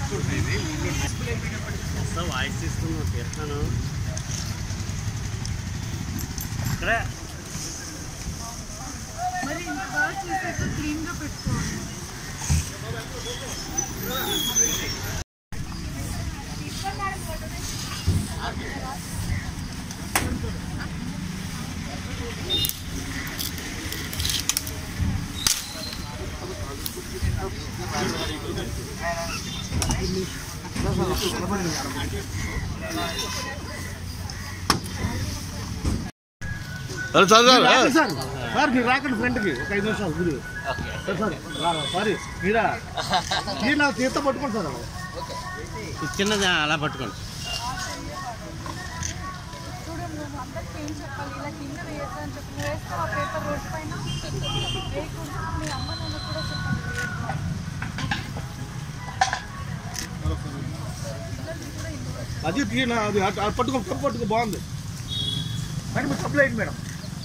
Voice ఇస్తున్నావు తీస్తాను ఇక్కడే మరి ఇంత బాగా చేసాక క్లీన్గా పెట్టుకోవాలి సార్ సార్ సార్ రాకండి సార్ సార్ మీరు రాకండి ఫ్రంట్కి ఒక ఐదు నిమిషాలు మీరు సార్ సార్ రా- సారీ మీరా మీరు నా తీర్థ పట్టుకోండి సార్ అలా. ఇది చిన్నది అలా పట్టుకోండి చూడండి నువ్వు అందరికి ఏం చెప్పాలి ఇలా కింద వేయద్దు అని చెప్పి నువ్వు వేస్తావు ఆ పేపర్ రోడ్ పైన వేయకుండా మీ అమ్మ నాన్న కూడా చెప్పాలి అది తీ- నా- అది అటు- అటు పట్టుకో కప్పు పట్టుకో బాగుంది మేడం మీరు సప్లై అయ్యింది మేడం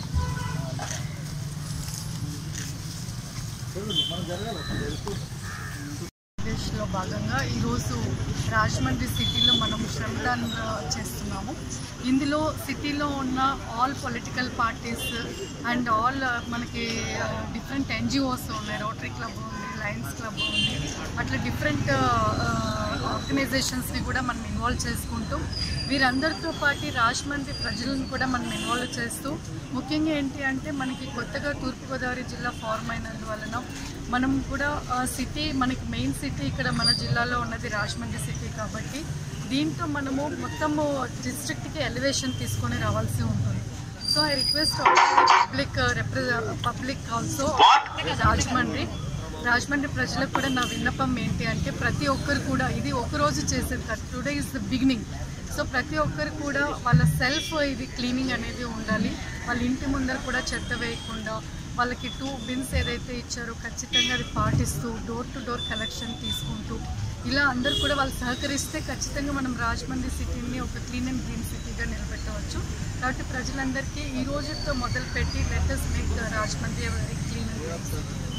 ఆంధ్రప్రదేశ్లో భాగంగా ఈరోజు రాజమండ్రి సిటీలో మనం శ్రమదాన్ చేస్తున్నాము ఇందులో సిటీలో ఉన్న all political parties and all మనకి డిఫరెంట్ ఎన్జిఓస్ ఉన్నాయి రోటరీ క్లబ్ ఉంది లయన్స్ క్లబ్ ఉంది అట్లా డిఫరెంట్ ఆర్గనైజేషన్స్ని కూడా మనం ఇన్వాల్వ్ చేసుకుంటూ వీరందరితో పాటు రాజమండ్రి ప్రజలను కూడా మనం ఇన్వాల్వ్ చేస్తూ ముఖ్యంగా ఏంటి అంటే మనకి కొత్తగా తూర్పుగోదావరి జిల్లా ఫార్మ్ అయినందువలన మనం కూడా సిటీ మనకి మెయిన్ సిటీ ఇక్కడ మన జిల్లాలో ఉన్నది రాజమండ్రి సిటీ కాబట్టి దీంతో మనము మొత్తము డిస్ట్రిక్ట్కి ఎలివేషన్ తీసుకొని రావాల్సి ఉంటుంది సో ఐ రిక్వెస్ట్ పబ్లిక్ రిప్రజ పబ్లిక్ ఆల్సో రాజమండ్రి రాజమండ్రి ప్రజలకు కూడా నా విన్నపం ఏంటి అంటే ప్రతి ఒక్కరు కూడా ఇది ఒక రోజు చేసేది కాదు today is the beginning so ప్రతి ఒక్కరు కూడా వాళ్ళ సెల్ఫ్ ఇది క్లీనింగ్ అనేది ఉండాలి వాళ్ళ ఇంటి ముందర కూడా చెత్త వేయకుండా వాళ్ళకి టూ బిన్స్ ఏదైతే ఇచ్చారో ఖచ్చితంగా అది పాటిస్తూ డోర్ టు డోర్ కలెక్షన్ తీసుకుంటూ ఇలా అందరూ కూడా వాళ్ళు సహకరిస్తే ఖచ్చితంగా మనం రాజమండ్రి సిటీని ఒక క్లీన్ అండ్ గ్రీన్ సిటీగా నిలబెట్టవచ్చు కాబట్టి ప్రజలందరికీ ఈ రోజుతో మొదలుపెట్టి let's make Rajahmundry clean and green city